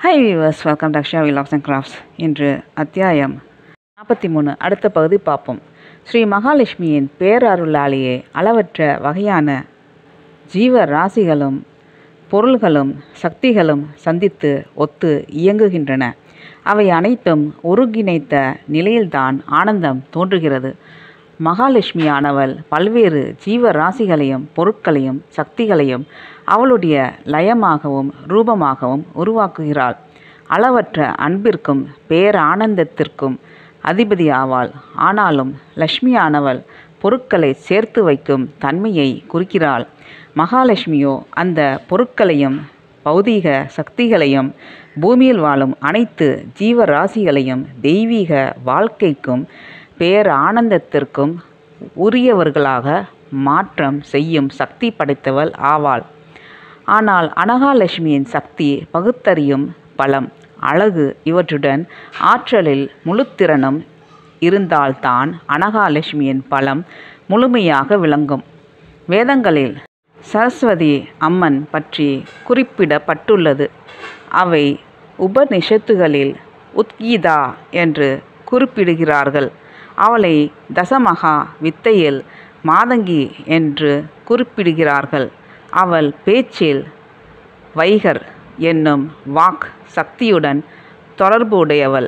high viewers welcome to Akshaya vlogs and crafts இன்று அத்தியாயம் நாற்பத்தி மூணு அடுத்த பகுதி பார்ப்போம் ஸ்ரீ மகாலட்சுமியின் பேரருளாலேயே அளவற்ற வகையான ஜீவ ராசிகளும் பொருள்களும் சக்திகளும் சந்தித்து ஒத்து இயங்குகின்றன அவை அனைத்தும் ஒருங்கிணைத்த நிலையில்தான் ஆனந்தம் தோன்றுகிறது மகாலட்சுமியானவள் பல்வேறு ஜீவ ராசிகளையும் பொருட்களையும் சக்திகளையும் அவளுடைய லயமாகவும் ரூபமாகவும் உருவாக்குகிறாள் அளவற்ற அன்பிற்கும் பேரானந்தத்திற்கும் அதிபதி ஆவாள் ஆனாலும் லக்ஷ்மியானவள் பொருட்களை சேர்த்து வைக்கும் தன்மையை குறிக்கிறாள் மகாலட்சுமியோ அந்த பொருட்களையும் பௌதீக சக்திகளையும் பூமியில் வாழும் அனைத்து ஜீவராசிகளையும் தெய்வீக வாழ்க்கைக்கும் பேரானந்தத்திற்கும் உரியவர்களாக மாற்றம் செய்யும் சக்தி படைத்தவள் ஆவாள் ஆனால் அனகாலட்சுமியின் சக்தி பகுத்தறியும் பலம் அழகு இவற்றுடன் ஆற்றலில் முழுத்திறனும் இருந்தால்தான் அனகாலட்சுமியின் பலம் முழுமையாக விளங்கும் வேதங்களில் சரஸ்வதி அம்மன் பற்றி குறிப்பிடப்பட்டுள்ளது அவை உபனிஷத்துகளில் உத்கீதா என்று குறிப்பிடுகிறார்கள் அவளை தசமகா வித்தையில் மாதங்கி என்று குறிப்பிடுகிறார்கள் அவள் பேச்சில் வைகர் என்னும் வாக் சக்தியுடன் தொடர்புடையவள்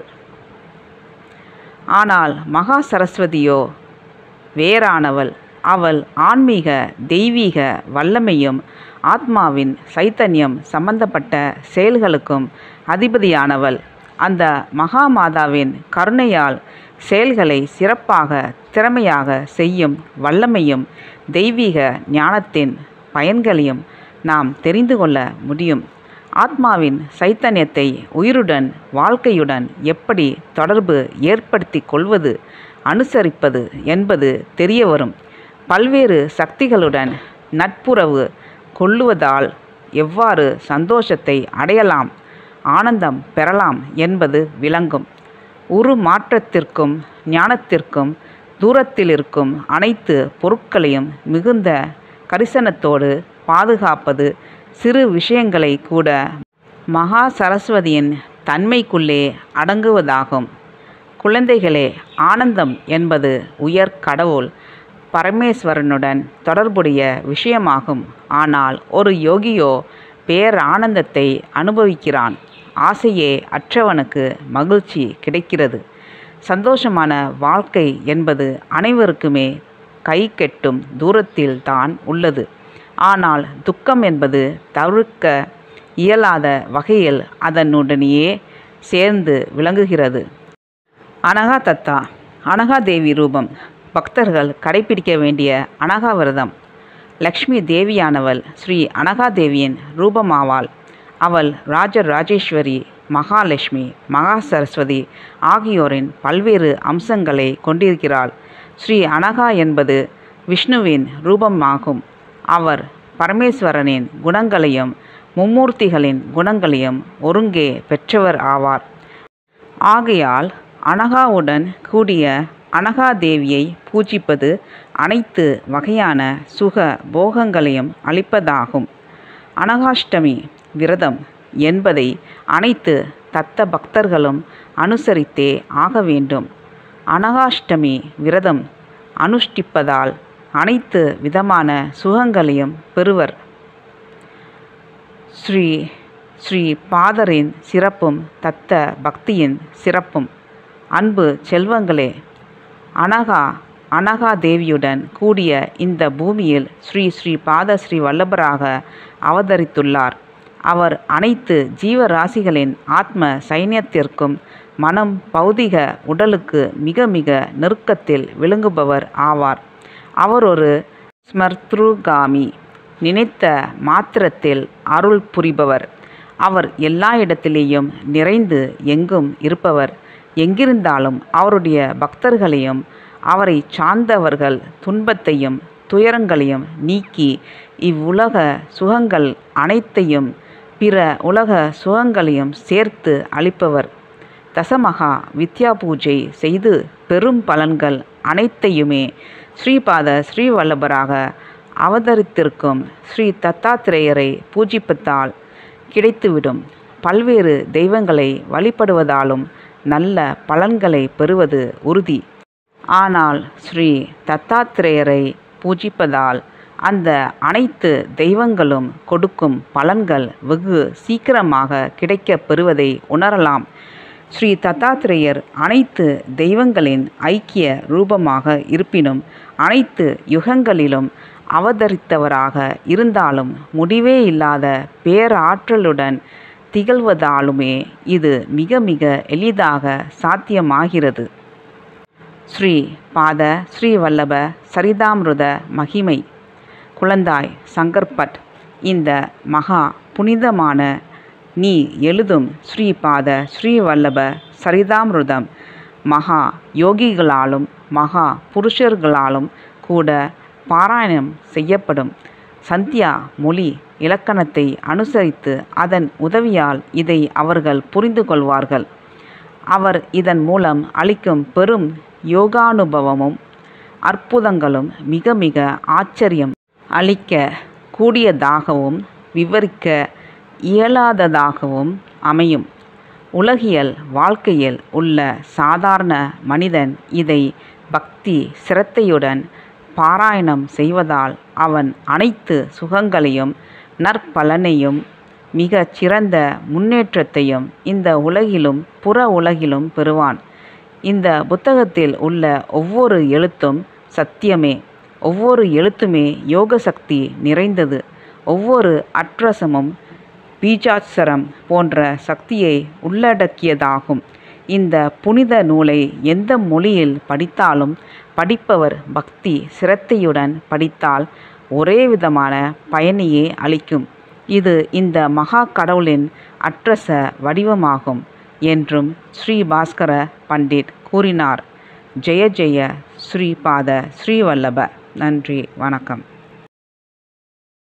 ஆனால் மகா சரஸ்வதியோ வேறானவள் அவள் ஆன்மீக தெய்வீக வல்லமையும் ஆத்மாவின் சைத்தன்யம் சம்பந்தப்பட்ட செயல்களுக்கும் அதிபதியானவள் அந்த மகாமாதாவின் கருணையால் செயல்களை சிறப்பாக திறமையாக செய்யும் வல்லமையும் தெய்வீக ஞானத்தின் பயன்களையும் நாம் தெரிந்து கொள்ள முடியும் ஆத்மாவின் சைத்தன்யத்தை உயிருடன் வாழ்க்கையுடன் எப்படி தொடர்பு ஏற்படுத்தி கொள்வது அனுசரிப்பது என்பது தெரிய வரும் பல்வேறு சக்திகளுடன் நட்புறவு கொள்ளுவதால் எவ்வாறு சந்தோஷத்தை அடையலாம் ஆனந்தம் பெறலாம் என்பது விளங்கும் உரு மாற்றத்திற்கும் ஞானத்திற்கும் தூரத்தில் இருக்கும் அனைத்து பொருட்களையும் மிகுந்த கரிசனத்தோடு பாதுகாப்பது சிறு விஷயங்களை கூட மகா சரஸ்வதியின் தன்மைக்குள்ளே அடங்குவதாகும் குழந்தைகளே ஆனந்தம் என்பது உயர் கடவுள் பரமேஸ்வரனுடன் தொடர்புடைய விஷயமாகும் ஆனால் ஒரு யோகியோ பேரானந்தத்தை அனுபவிக்கிறான் ஆசையே அற்றவனுக்கு மகிழ்ச்சி கிடைக்கிறது சந்தோஷமான வாழ்க்கை என்பது அனைவருக்குமே கை கெட்டும் தூரத்தில் தான் உள்ளது ஆனால் துக்கம் என்பது தவிர்க்க இயலாத வகையில் அதனுடனேயே சேர்ந்து விளங்குகிறது அனகா தத்தா அனகா தேவி ரூபம் பக்தர்கள் கடைபிடிக்க வேண்டிய அனகா விரதம் லக்ஷ்மி தேவியானவள் ஸ்ரீ அனகா தேவியின் ரூபமாவாள் அவள் ராஜராஜேஸ்வரி மகாலட்சுமி மகா சரஸ்வதி ஆகியோரின் பல்வேறு அம்சங்களை கொண்டிருக்கிறாள் ஸ்ரீ அனகா என்பது விஷ்ணுவின் ரூபமாகும் அவர் பரமேஸ்வரனின் குணங்களையும் மும்மூர்த்திகளின் குணங்களையும் ஒருங்கே பெற்றவர் ஆவார் ஆகையால் அனகாவுடன் கூடிய அனகா தேவியை பூஜிப்பது அனைத்து வகையான சுக போகங்களையும் அளிப்பதாகும் அனகாஷ்டமி விரதம் என்பதை அனைத்து தத்த பக்தர்களும் அனுசரித்தே ஆக வேண்டும் அனகாஷ்டமி விரதம் அனுஷ்டிப்பதால் அனைத்து விதமான சுகங்களையும் பெறுவர் ஸ்ரீ ஸ்ரீ பாதரின் சிறப்பும் தத்த பக்தியின் சிறப்பும் அன்பு செல்வங்களே அனகா அனகா தேவியுடன் கூடிய இந்த பூமியில் ஸ்ரீ ஸ்ரீ பாத ஸ்ரீ வல்லபராக அவதரித்துள்ளார் அவர் அனைத்து ஜீவராசிகளின் ஆத்ம சைன்யத்திற்கும் மனம் பௌதிக உடலுக்கு மிக மிக நெருக்கத்தில் விளங்குபவர் ஆவார் அவர் ஒரு ஸ்மர்த்ருகாமி நினைத்த மாத்திரத்தில் அருள் புரிபவர் அவர் எல்லா இடத்திலேயும் நிறைந்து எங்கும் இருப்பவர் எங்கிருந்தாலும் அவருடைய பக்தர்களையும் அவரை சார்ந்தவர்கள் துன்பத்தையும் துயரங்களையும் நீக்கி இவ்வுலக சுகங்கள் அனைத்தையும் பிற உலக சுகங்களையும் சேர்த்து அளிப்பவர் தசமகா வித்யா பூஜை செய்து பெரும் பலன்கள் அனைத்தையுமே ஸ்ரீபாத ஸ்ரீவல்லபராக அவதரித்திருக்கும் ஸ்ரீ தத்தாத்திரேயரை பூஜிப்பதால் கிடைத்துவிடும் பல்வேறு தெய்வங்களை வழிபடுவதாலும் நல்ல பலன்களை பெறுவது உறுதி ஆனால் ஸ்ரீ தத்தாத்திரேயரை பூஜிப்பதால் அந்த அனைத்து தெய்வங்களும் கொடுக்கும் பலன்கள் வெகு சீக்கிரமாக கிடைக்கப் பெறுவதை உணரலாம் ஸ்ரீ தத்தாத்திரேயர் அனைத்து தெய்வங்களின் ஐக்கிய ரூபமாக இருப்பினும் அனைத்து யுகங்களிலும் அவதரித்தவராக இருந்தாலும் முடிவே இல்லாத பேராற்றலுடன் திகழ்வதாலுமே இது மிக மிக எளிதாக சாத்தியமாகிறது ஸ்ரீ பாத ஸ்ரீ வல்லப சரிதாமிருத மகிமை குழந்தாய் சங்கர்பட் இந்த மகா புனிதமான நீ எழுதும் ஸ்ரீபாத ஸ்ரீவல்லப சரிதாமிருதம் மகா யோகிகளாலும் மகா புருஷர்களாலும் கூட பாராயணம் செய்யப்படும் சந்தியா மொழி இலக்கணத்தை அனுசரித்து அதன் உதவியால் இதை அவர்கள் புரிந்து கொள்வார்கள் அவர் இதன் மூலம் அளிக்கும் பெரும் யோகானுபவமும் அற்புதங்களும் மிக மிக ஆச்சரியம் அளிக்க கூடியதாகவும் விவரிக்க இயலாததாகவும் அமையும் உலகியல் வாழ்க்கையில் உள்ள சாதாரண மனிதன் இதை பக்தி சிரத்தையுடன் பாராயணம் செய்வதால் அவன் அனைத்து சுகங்களையும் நற்பலனையும் மிகச் சிறந்த முன்னேற்றத்தையும் இந்த உலகிலும் புற உலகிலும் பெறுவான் இந்த புத்தகத்தில் உள்ள ஒவ்வொரு எழுத்தும் சத்தியமே ஒவ்வொரு எழுத்துமே யோக சக்தி நிறைந்தது ஒவ்வொரு அட்ரசமும் பீஜாட்சரம் போன்ற சக்தியை உள்ளடக்கியதாகும் இந்த புனித நூலை எந்த மொழியில் படித்தாலும் படிப்பவர் பக்தி சிரத்தையுடன் படித்தால் ஒரே விதமான பயனையே அளிக்கும் இது இந்த மகா கடவுளின் அட்ரச வடிவமாகும் என்றும் ஸ்ரீ பாஸ்கர பண்டிட் கூறினார் ஜெய ஜெய ஸ்ரீபாத ஸ்ரீவல்லப நன்றி வணக்கம்